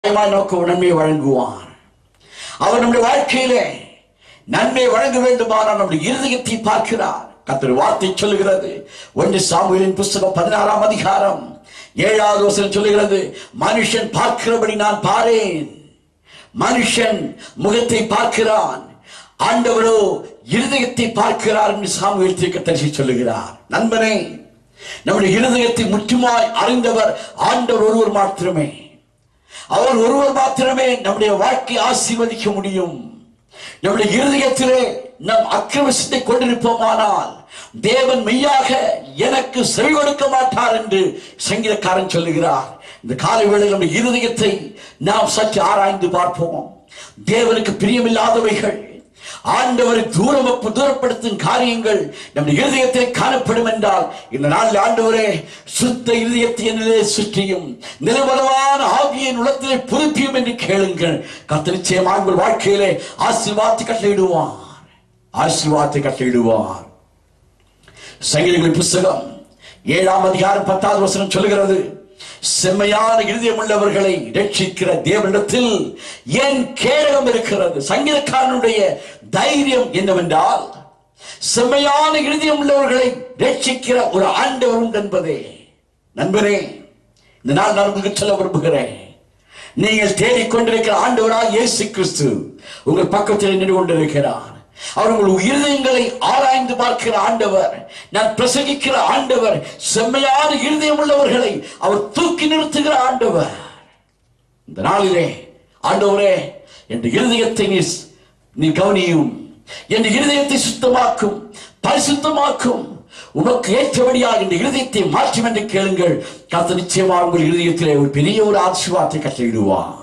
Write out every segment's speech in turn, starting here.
நிச்சயமாய் நமக்கு ஒரு நன்மையை வழங்குவார் அவர் நம்முடைய வாழ்க்கையிலே நன்மை வழங்க வேண்டுமானால் நம்முடைய இருதயத்தை பார்க்கிறார் கர்த்தர் வார்த்தை சொல்லுகிறது ஒன்று சாமுவேலின் புஸ்தகம் பதினாறாம் அதிகாரம் ஏழாவது வசனம் சொல்லுகிறது மனுஷன் பார்க்கிறபடி நான் பாரேன் மனுஷன் முகத்தை பார்க்கிறான் ஆண்டவரோ இருதயத்தை பார்க்கிறார் என்று சாமுவேல் தீர்க்கதரிசி சொல்லுகிறார் நண்பனே நம்முடைய இருதயத்தை முற்றுமாய் அறிந்தவர் ஆண்டவர் ஒருவர் மாத்திரமே அவர் ஒருவர் மாத்திரமே நம்முடைய வாழ்க்கை ஆசீர்வதிக்க முடியும் நம்முடைய இருதயத்திலே நம் அக்கிரமசத்தை கொண்டிருப்போமானால் தேவன் மெய்யாக எனக்கு செவி கொடுக்க மாட்டார் என்று சங்கீதக்காரன் சொல்லுகிறார் இந்த காலை வேளையில் நம்முடைய இருதயத்தை நாம் சற்று ஆராய்ந்து பார்ப்போம் தேவனுக்கு பிரியமில்லாதவைகள் ஆண்டவரை தூரம் தூரப்படுத்தும் காரியங்கள் நம்முடைய இருதயத்தில் காணப்படும் என்றால் இந்த நாளில் ஆண்டவரே சுத்த இருதயத்தை என்னிலே சுற்றியும் நிலவரமான ஆவியின் உலகத்திலே புதுப்பியும் என்று கேளுங்கள் கத்த நிச்சயமாக உங்கள் வாழ்க்கையிலே ஆசீர்வாதத்தை கட்டளையிடுவார் ஆசீர்வாதத்தை கட்டளையிடுவார் சங்கீதங்களின் புஸ்தகம் ஏழாம் அதிகாரம் பத்தாவது வசனம் சொல்லுகிறது செம்மையான இருதயம் உள்ளவர்களை ரட்சிக்கிற தேவனிடத்தில் என் கேடகம் இருக்கிறது சங்கீதக்காரனுடைய தைரியம் என்னவென்றால் செம்மையான இருதயம் உள்ளவர்களை ரட்சிக்கிற ஒரு ஆண்டவர் உண்டு என்பதே நண்பரே இந்த நாள் நான் உங்களுக்கு சொல்ல விரும்புகிறேன் நீங்கள் தேடிக்கொண்டிருக்கிற ஆண்டவராக இயேசு கிறிஸ்து உங்கள் பக்கத்தில் நின்று கொண்டிருக்கிறார் அவர் உங்கள் இருதயங்களை ஆராய்ந்து பார்க்கிற ஆண்டவர் நான் பிரசங்கிக்கிற ஆண்டவர் செம்மையான இருதயம் உள்ளவர்களை அவர் தூக்கி நிறுத்துகிற ஆண்டவர் இந்த நாளிலே ஆண்டவரே என் இருதயத்தை நீ நீ கவனியும் என் இருதயத்தை சுத்தமாக்கும் பரிசுத்தமாக்கும் உமக்கு ஏற்றபடியாக இந்த இருதயத்தை மாற்றும் என்று கேளுங்கள் கத்த நிச்சயமாக உங்கள் இருதயத்திலே ஒரு பெரிய ஒரு ஆசீர்வாதத்தை கட்டளையிடுவார்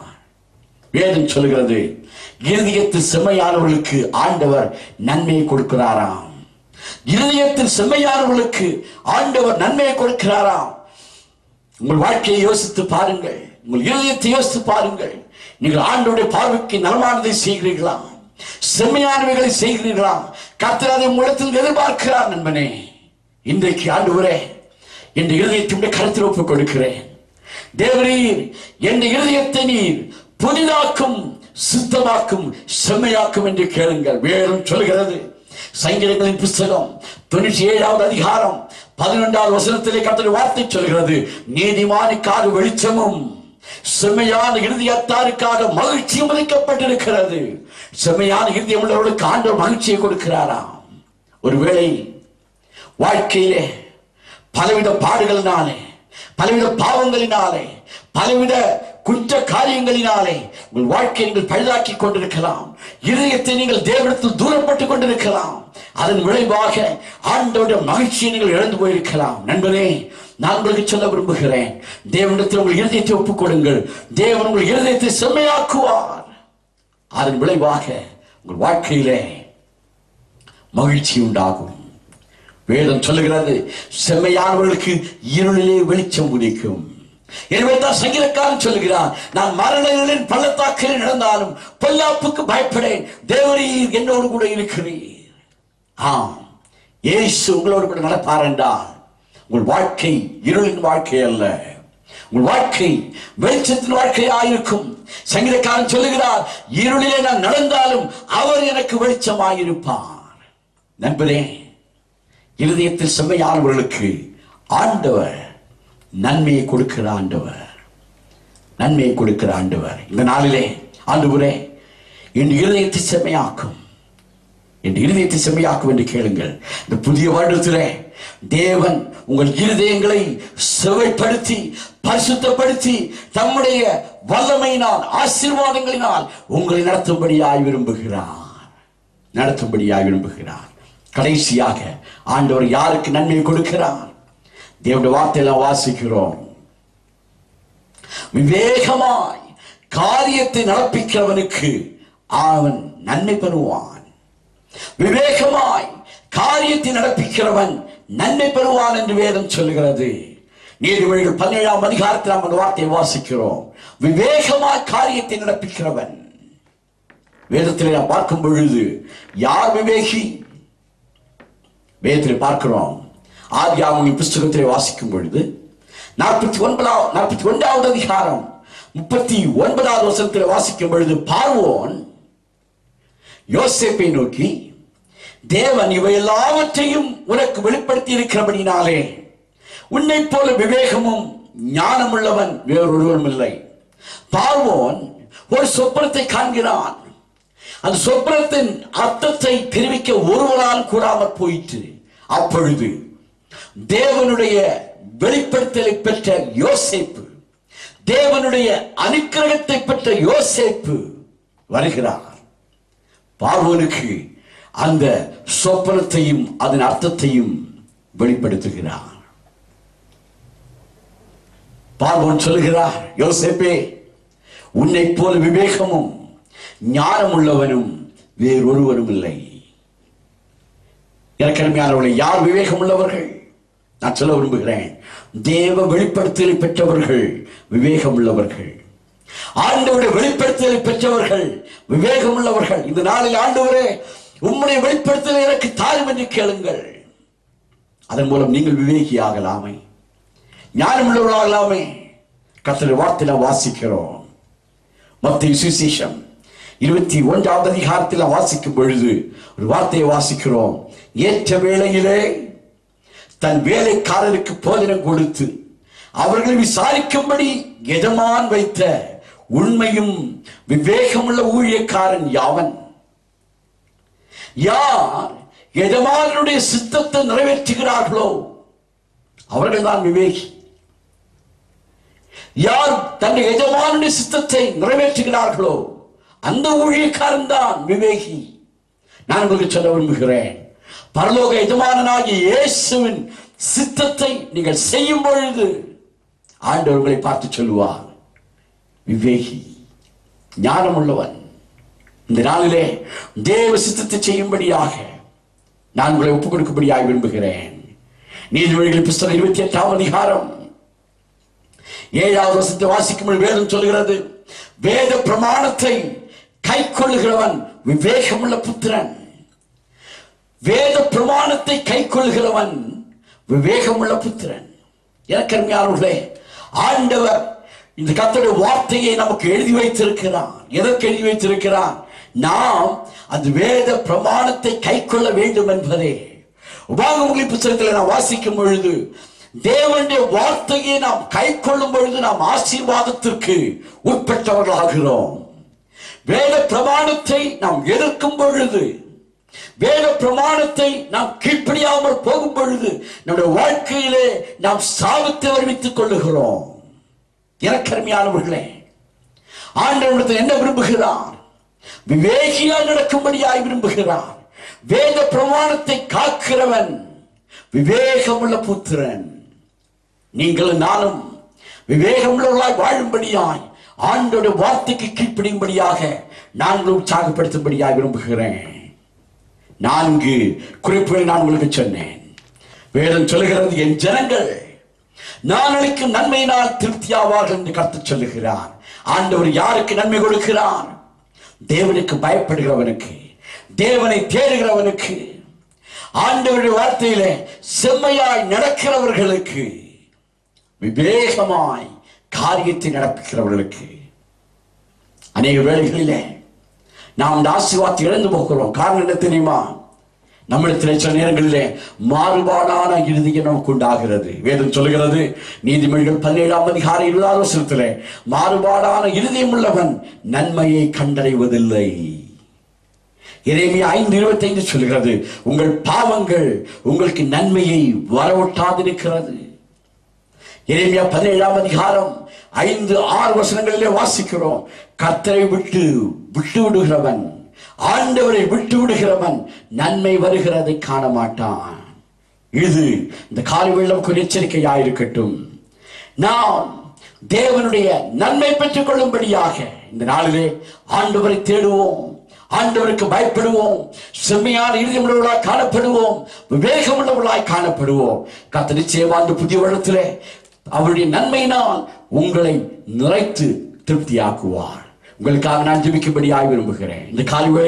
வேதம் சொல்கிறது இருதயத்தில் செம்மையானவர்களுக்கு ஆண்டவர் நன்மையை கொடுக்கிறாராம் இருதயத்தில் செம்மையானவர்களுக்கு ஆண்டவர் நன்மையை கொடுக்கிறாராம் உங்கள் வாழ்க்கையை யோசித்து பாருங்கள் உங்கள் இருதயத்தை யோசித்து பாருங்கள் நீங்கள் ஆண்டோடைய பார்வைக்கு நலமானதை செய்கிறீர்களா செம்மையானவைகளை செய்கிறீர்களா கர்த்தர் அதை உங்களிடத்தில் எதிர்பார்க்கிறார் நண்பனே இன்றைக்கு ஆண்டவரே என் இருதயத்தினுடைய கருத்தில் ஒப்புக் கொடுக்கிறேன் தேவரீர் என் இருதயத்தை நீர் புதிதாக்கும் சுத்தமாக்கும் செம்மையாக்கும் என்று கேளுங்கள் வேறும் சொல்கிறது சங்கீதங்களின் புஸ்தகம் தொண்ணூற்றி ஏழாவது அதிகாரம் பதினொன்றாவது வசனத்திலே கத்தனை வார்த்தை சொல்கிறது நீதிமானுக்காக வெளிச்சமும் செம்மையான இறுதியத்தாருக்காக மகிழ்ச்சியும் அளிக்கப்பட்டிருக்கிறது செம்மையான இறுதி உள்ளவர்களுக்கு ஆண்டவர் மகிழ்ச்சியை கொடுக்கிறாராம் ஒருவேளை வாழ்க்கையிலே பலவித பாடுகளினாலே பலவித பாவங்களினாலே பலவித குற்ற காரியங்களினாலே உங்கள் வாழ்க்கையை நீங்கள் பழுதாக்கி கொண்டிருக்கலாம் இதயத்தை நீங்கள் தேவனத்தில் தூரப்பட்டுக் கொண்டிருக்கலாம் அதன் விளைவாக ஆண்டோட மகிழ்ச்சியை நீங்கள் இழந்து போயிருக்கலாம் நண்பனே நான் உங்களுக்கு சொல்ல விரும்புகிறேன் தேவனிடத்தில் உங்கள் இருதயத்தை ஒப்புக் கொடுங்கள் தேவன் உங்கள் இருதயத்தை செம்மையாக்குவார் அதன் விளைவாக உங்கள் வாழ்க்கையிலே மகிழ்ச்சி உண்டாகும் வேதம் சொல்லுகிறது செம்மையானவர்களுக்கு இருளிலே வெளிச்சம் உதிக்கும் எனவே தான் சங்கீதக்காரன் சொல்லுகிறான் நான் மரணங்களின் பள்ளத்தாக்கில் நடந்தாலும் பொல்லாப்புக்கு பயப்படேன் தேவரீர் என்னோடு கூட இருக்கிறீர் ஆம் இயேசு உங்களோடு கூட நடப்பார் என்றால் உங்கள் வாழ்க்கை இருளின் வாழ்க்கை அல்ல உங்கள் வாழ்க்கை வெளிச்சத்தின் வாழ்க்கையாயிருக்கும் சங்கீதக்காரன் சொல்லுகிறார் இருளிலே நான் நடந்தாலும் அவர் எனக்கு வெளிச்சமாயிருப்பார் நண்பரே இருதயத்தில் செம்மையானவர்களுக்கு ஆண்டவர் நன்மையை கொடுக்கிற ஆண்டவர் நன்மையை கொடுக்கிற ஆண்டவர் இந்த நாளிலே ஆண்டவரே என் இருதயத்தை செம்மையாக்கும் என் இருதயத்தை செம்மையாக்கும் என்று கேளுங்கள் இந்த புதிய வருடத்திலே தேவன் உங்கள் இருதயங்களை செவைப்படுத்தி பரிசுத்தப்படுத்தி தம்முடைய வல்லமையினால் ஆசீர்வாதங்களினால் உங்களை நடத்தும்படியாய் விரும்புகிறார் நடத்தும்படியாய் விரும்புகிறார் கடைசியாக ஆண்டவர் யாருக்கு நன்மை கொடுக்கிறார் தேவனுடைய வார்த்தையெல்லாம் வாசிக்கிறோம் விவேகமாய் காரியத்தை நடப்பிக்கிறவனுக்கு அவன் நன்மை பெறுவான் விவேகமாய் காரியத்தை நடப்பிக்கிறவன் நன்மை பெறுவான் என்று வேதம் சொல்லுகிறது நீதிமொழிகள் பதினேழாம் அதிகாரத்தில் நாம் அந்த வார்த்தையை வாசிக்கிறோம் விவேகமாய் காரியத்தை நடப்பிக்கிறவன் வேதத்தில் நாம் பார்க்கும் பொழுது யார் விவேகி வேதத்தில் பார்க்கிறோம் ஆதியாகம புஸ்தகத்திலே வாசிக்கும் பொழுது நாற்பத்தி ஒன்பதாம் நாற்பத்தி ஒன்றாவது அதிகாரம் முப்பத்தி ஒன்பதாவது வசனத்தில் வாசிக்கும் பொழுது பார்வோன் யோசேப்பை நோக்கி தேவன் இவை எல்லாவற்றையும் உனக்கு வெளிப்படுத்தி இருக்கிறபடினாலே உன்னை போல விவேகமும் ஞானமுள்ளவன் வேறொருவரும் இல்லை பார்வோன் ஒரு சொப்பனத்தை காண்கிறான் அந்த சொப்பனத்தின் அர்த்தத்தை தெரிவிக்க ஒருவரால் கூடாமல் போயிற்று அப்பொழுது தேவனுடைய வெளிப்படுத்தலை பெற்ற யோசேப்பு தேவனுடைய அனுக்கிரகத்தை பெற்ற யோசேப்பு வருகிறார் பார்வோனுக்கு அந்த சொப்பனத்தையும் அதன் அர்த்தத்தையும் வெளிப்படுத்துகிறார் பார்வோன் சொல்லுகிறார் யோசேப்பே உன்னை போல விவேகமும் ஞானம் உள்ளவனும் வேறொருவரும் இல்லை எனக்கு அருமையானவர்களை யார் விவேகம் உள்ளவர்கள் நான் சொல்ல விரும்புகிறேன் தேவ வெளிப்படுத்தலை பெற்றவர்கள் விவேகம் உள்ளவர்கள் ஆண்டவருடைய வெளிப்படுத்தலை பெற்றவர்கள் விவேகம் உள்ளவர்கள் இந்த நாளில் ஆண்டவரே உம்முடைய வெளிப்படுத்தலை எனக்கு தாரும் என்று கேளுங்கள் அதன் மூலம் நீங்கள் விவேகி ஆகலாமே ஞானம் உள்ளவர்களாகலாமே கத்தரை வார்த்தையில வாசிக்கிறோம் மத்திய சுசேஷம் இருபத்தி ஒன்றாவது அதிகாரத்தில் வாசிக்கும் பொழுது ஒரு வார்த்தையை வாசிக்கிறோம் ஏற்ற வேளையிலே தன் வேலைக்காரருக்கு போதனம் கொடுத்து அவர்களை விசாரிக்கும்படி எஜமான் வைத்த உண்மையும் விவேகமுள்ள ஊழியக்காரன் யாவன் யார் எஜமானுடைய சித்தத்தை நிறைவேற்றுகிறார்களோ அவர்கள் தான் விவேகி யார் தன் எஜமானுடைய சித்தத்தை நிறைவேற்றுகிறார்களோ அந்த ஊழியக்காரன் தான் விவேகி நான் உங்களுக்கு சொல்ல விரும்புகிறேன் பரலோக எஜமானனாகிய இயேசுவின் சித்தத்தை நீங்கள் செய்யும் பொழுது ஆண்டவர் உங்களை பார்த்து சொல்லுவார் விவேகி ஞானம் உள்ளவன் இந்த நாளிலே தேவ சித்தத்தை செய்யும்படியாக நான் உங்களை ஒப்புக் கொடுக்கும்படியாக விரும்புகிறேன் நீதிமொழிகள் புஸ்தகம் இருபத்தி எட்டாம் அதிகாரம் ஏழாவது வசத்தை வாசிக்கும் வேதம் சொல்கிறது வேத பிரமாணத்தை கை கொள்ளுகிறவன் விவேகமுள்ள புத்திரன் வேத பிரமாணத்தை கை கொள்கிறவன் விவேகமுள்ள புத்திரன் எனக்கு அருமையானவர்களே ஆண்டவர் இந்த கத்தோட வார்த்தையை நமக்கு எழுதி வைத்திருக்கிறார் எதற்கு எழுதி வைத்திருக்கிறார் நாம் அந்த வேத பிரமாணத்தை கை கொள்ள வேண்டும் என்பதே உபாகமொழி புத்தகத்தில் நான் வாசிக்கும் பொழுது தேவனுடைய வார்த்தையை நாம் கை கொள்ளும் பொழுது நாம் ஆசீர்வாதத்திற்கு உட்பட்டவர்களாகிறோம் வேத பிரமாணத்தை நாம் எதிர்க்கும் பொழுது வேத பிரமாணத்தை நாம் கீழ்ப்படியாமல் போகும் பொழுது நம்முடைய வாழ்க்கையிலே நாம் சாபத்தை வருவித்துக் கொள்ளுகிறோம் எனக்கு அருமையானவர்களே ஆண்டவரிடத்தில் என்ன விரும்புகிறார் விவேகியால் நடக்கும்படியாய் விரும்புகிறார் வேத பிரமாணத்தை காக்கிறவன் விவேகமுள்ள புத்திரன் நீங்கள் நானும் விவேகமுள்ளவர்களாய் வாழும்படியாய் ஆண்டோட வார்த்தைக்கு கீழ்ப்படியும்படியாக நாங்கள் உற்சாகப்படுத்தும்படியாய் விரும்புகிறேன் நான்கு குறிப்புகளை நான் உங்களுக்கு சொன்னேன் வேதம் சொல்லுகிறது என் ஜனங்கள் நான் அளிக்கும் நன்மையினால் திருப்தியாவார்கள் என்று கருத்து சொல்லுகிறார் ஆண்டவர் யாருக்கு நன்மை கொடுக்கிறார் தேவனுக்கு பயப்படுகிறவனுக்கு தேவனை தேடுகிறவனுக்கு ஆண்டவருடைய வார்த்தையிலே செம்மையாய் நடக்கிறவர்களுக்கு விவேகமாய் காரியத்தை நடப்பிக்கிறவர்களுக்கு அநேக வேளைகளிலே நாம் இந்த ஆசீர்வாதத்தை இழந்து போகிறோம் காரணம் என்ன தெரியுமா நம்மிடத்தில் சில நேரங்களிலே மாறுபாடான இறுதியம் நமக்கு உண்டாகிறது வேதம் சொல்லுகிறது நீதிமொழிகள் பதினேழாம் அதிகார இருபதாவது வருஷத்திலே மாறுபாடான இருதயம் உள்ளவன் நன்மையை கண்டடைவதில்லை இறைமையா ஐந்து இருபத்தைந்து சொல்கிறது உங்கள் பாவங்கள் உங்களுக்கு நன்மையை வரவொட்டாதிருக்கிறது எரேமியா பதினேழாம் அதிகாரம் ஐந்து ஆறு வசனங்களிலே வாசிக்கிறோம் கர்த்தரை விட்டு விட்டு விடுகிறவன் ஆண்டவரை விட்டு விடுகிறவன் நன்மை வருகிறதை காண மாட்டான் இது இந்த காலை வெள்ளம் எச்சரிக்கையாயிருக்கட்டும் நாம் தேவனுடைய நன்மை பெற்றுக் கொள்ளும்படியாக இந்த நாளிலே ஆண்டவரை தேடுவோம் ஆண்டவருக்கு பயப்படுவோம் செம்மையான இறுதியுள்ளவர்களாய் காணப்படுவோம் விவேகமுள்ளவர்களாய் காணப்படுவோம் கத்த நிச்சயமா அந்த புதிய வருடத்திலே அவருடைய நன்மையினால் உங்களை நிறைத்து திருப்தியாக்குவார் உங்களுக்காக நான் ஜெபிக்கும்படியாய் விரும்புகிறேன் இந்த காலை வேளையில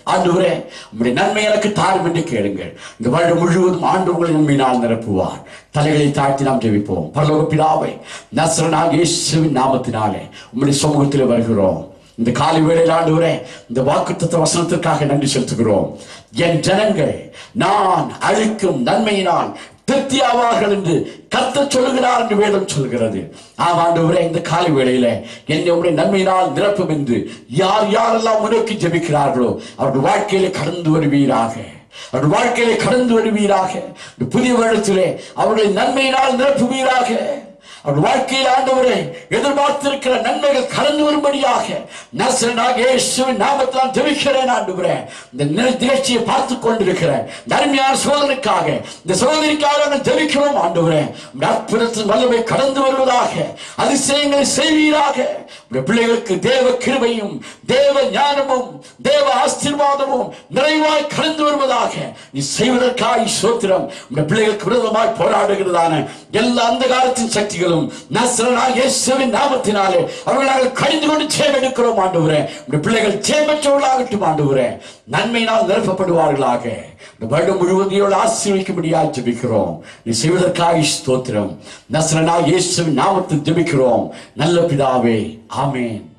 ஆண்டவரே உம்முடைய நன்மை எனக்கு தாரும் என்று கேளுங்கள் இந்த வருடம் முழுவதும் ஆண்டு உங்களை நன்மையினால் நிரப்புவார் தலைகளை தாழ்த்தி நாம் ஜெபிப்போம் பரலோக பிதாவை நசரனாக இயேசுவின் நாமத்தினாலே உம்முடைய சமூகத்தில் வருகிறோம் இந்த காலை வேளையில் ஆண்டவரே இந்த வாக்குத்தத்த வசனத்திற்காக நன்றி செலுத்துகிறோம் என் ஜனங்கள் நான் அழிக்கும் நன்மையினால் திருப்தியாவார்கள் என்று கத்த சொல்லுகிறார் என்று வேதம் சொல்கிறது ஆம் ஆண்டவரே இந்த காலை வேளையில என்னை உடைய நன்மையினால் நிரப்பும் என்று யார் யாரெல்லாம் முன்னோக்கி ஜெபிக்கிறார்களோ அவருடைய வாழ்க்கையிலே கடந்து வருவீராக அவருடைய வாழ்க்கையிலே கடந்து வருவீராக இந்த புதிய வருடத்திலே அவருடைய நன்மையினால் நிரப்புவீராக அவர் வாழ்க்கையில் ஆண்டவரே எதிர்பார்த்திருக்கிற நன்மைகள் கடந்து வரும்படியாக நசரனாக இயேசுவின் நாமத்தில் ஜெபிக்கிறேன் ஆண்டவரே இந்த நி- நிகழ்ச்சியை பார்த்து கொண்டிருக்கிற இந்த அருமையான சோதனைக்காக இந்த சோதனைக்காக நாங்கள் ஜெபிக்கிறோம் ஆண்டவரே உம்முடைய அற்புதத்தின் வல்லமை கடந்து வருவதாக அதிசயங்களை செய்வீராக உம்முடைய பிள்ளைகளுக்கு தேவ கிருபையும் தேவ ஞானமும் தேவ ஆசீர்வாதமும் நிறைவாய் கடந்து வருவதாக நீ செய்வதற்காய் சோத்திரம் உம்முடைய பிள்ளைகளுக்கு விரோதமாய் போராடுகிறதான எல்லா அந்த காலத்தின் சக்திகளும் நசரனாக இயேசுவின் நாமத்தினாலே அவர்கள் நாங்கள் கழிந்து கொண்டு ஜெயமெடுக்கிறோம் ஆண்டவரே உம்முடைய பிள்ளைகள் ஜெயமற்றவர்களாகட்டும் ஆண்டவரே நன்மையினால் நிரப்பப்படுவார்களாக இந்த வருடம் முழுவதையோடு ஆசீர்வதிக்கும்படியாக ஜெபிக்கிறோம் நீ செய்வதற்காக ஸ்தோத்திரம் நசரனாக இயேசுவின் நாமத்தில் ஜெபிக்கிறோம் நல்ல பிதாவே ஆமென்